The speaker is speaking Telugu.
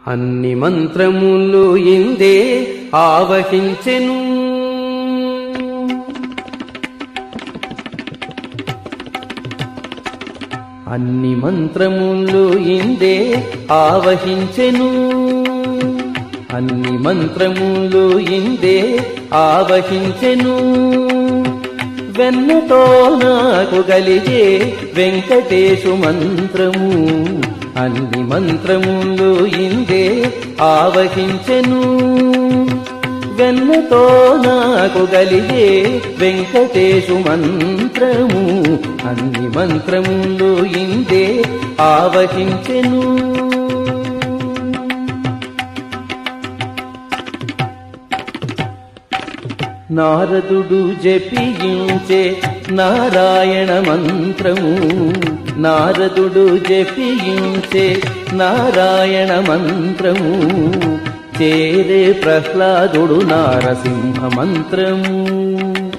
అన్ని మంత్రములు ఇందే ఆవహించెను అన్ని మంత్రములు ఇందే ఆవహించెను అన్ని మంత్రములు ఇందే ఆవహించెను వెన్నతో నాకు గలిగే వెంకటేశు మంత్రము అన్ని మంత్రములు ఇందే ఆవహించెను వెన్నతో నాకు గలిగే వెంకటేశు మంత్రము అన్ని మంత్రములు ఇందే ఆవహించెను నారదుడు జపించే నారాయణ మంత్రము నారదుడు జపించే నారాయణ మంత్రము చేరే ప్రహ్లాదుడు నారసింహ మంత్రము